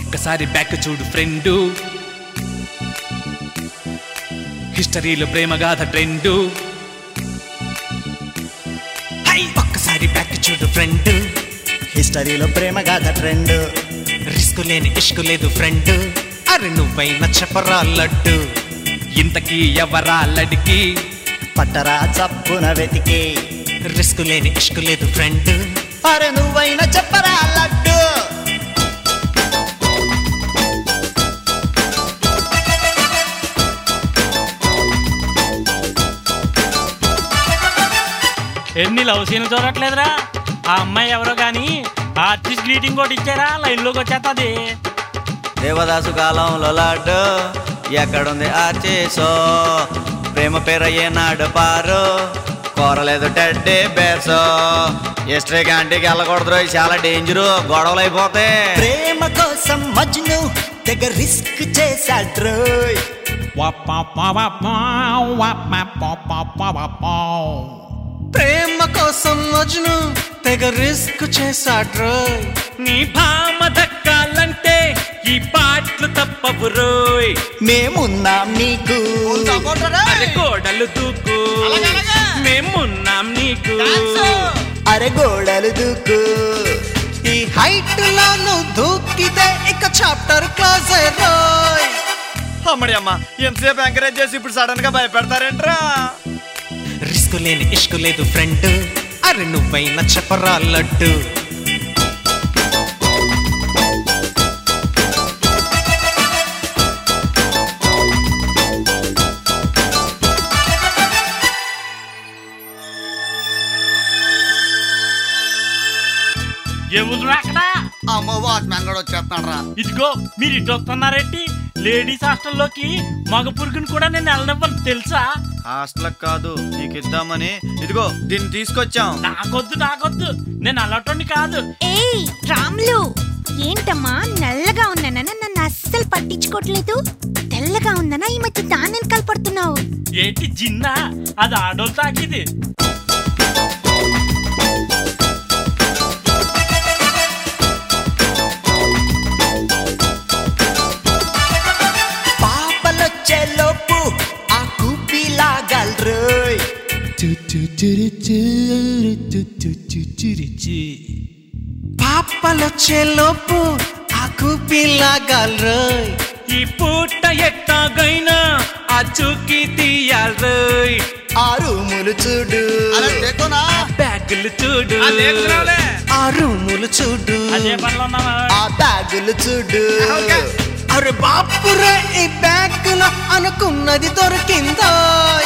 ఒక్కసారి బ్యాక్ చూడు ఫ్రెండు హిస్టరీలో ప్రేమగాథ ట్రెండు హై ఒక్కసారి బ్యాక్ చూడు ఫ్రెండ్ హిస్టరీలో ప్రేమ గాథ ట్రెండ్ రిస్క్ లేని ఇష్కు లేదు ఫ్రెండ్ అరే నువ్వైనా చెప్పరా లడ్డు ఇంతకీ ఎవరా లడికి పట్టరా చప్పున వెతికి రిస్క్ లేని ఇష్కు లేదు ఫ్రెండ్ అరే నువ్వైనా చెప్పరా లడ్డు ఎన్ని లవ్ సీన్లు చూడట్లేదురా ఆ అమ్మాయి ఎవరో గాని ఆర్టిస్ట్ గ్రీటింగ్ కూడా ఇచ్చారా లైన్ లోకి వచ్చేస్తుంది దేవదాసు కాలంలో లాడ్డు ఎక్కడుంది ఆచేసో ప్రేమ పేర ఏనాడు పారు కోరలేదు టెడ్డే బేర్సో ఎస్ట్రే క్యాంటీకి వెళ్ళకూడదు రోయ్, చాలా డేంజరు గొడవలు అయిపోతే ప్రేమ కోసం మజ్ను తెగ రిస్క్ చేశాడ్రోయ్ ప్రేమ కోసం మజ్ను తెగ రిస్క్ చేశాడ్రో నీ భామ దక్కాలంటే ఈ పాటలు తప్పవు రోయ్ మేమున్నాం నీకు అరే గోడలు దూకు మేమున్నాం నీకు అరే గోడలు దూకు ఈ హైట్ లో నువ్వు దూకితే ఇక చాప్టర్ క్లోజ్ రోయ్ అమ్మడి అమ్మ ఎంతసేపు ఎంకరేజ్ చేసి ఇప్పుడు సడన్ గా భయపెడతారేంట్రా రిస్క్ లేని ఇష్కు లేదు ఫ్రెండ్ అరే నువ్వైనా చెప్పరా లడ్డు ఎవరు అక్కడ అమ్మ వాచ్మెన్ కూడా వచ్చేస్తున్నాడు రా ఇదిగో మీరు ఇటు వస్తున్నారేంటి లేడీస్ హాస్టల్లోకి మగ పురుగుని కూడా నేను వెళ్ళనివ్వను తెలుసా హాస్టల్ కాదు నీకు ఇద్దామని ఇదిగో దీన్ని తీసుకొచ్చాం నాకొద్దు నాకొద్దు నేను అలాంటి కాదు ఏయ్ రామ్లు ఏంటమ్మా నల్లగా ఉన్నానని నన్ను అస్సలు పట్టించుకోవట్లేదు తెల్లగా ఉందనా ఈ మధ్య దాని వెనకాల పడుతున్నావు ఏంటి జిన్నా అది ఆడోళ్ళు తాకిది పాపలొచ్చే లోపు ఆ కూపి లాగలరోయ్ పాపలొచ్చే లోపు ఆ కూపిలాగాల్రోయ్ ఈ పూట ఎట్టాగైనా ఆ చూకి తీయాల్రోయ్ ఆ రూములు చూడు బ్యాగులు చూడు ఆ రూములు చూడు అదే పనిలో ఉన్నావా ఆ బ్యాగులు చూడు అరే బాపురే ఈ బ్యాగ్ లో అనుకున్నది దొరికిందో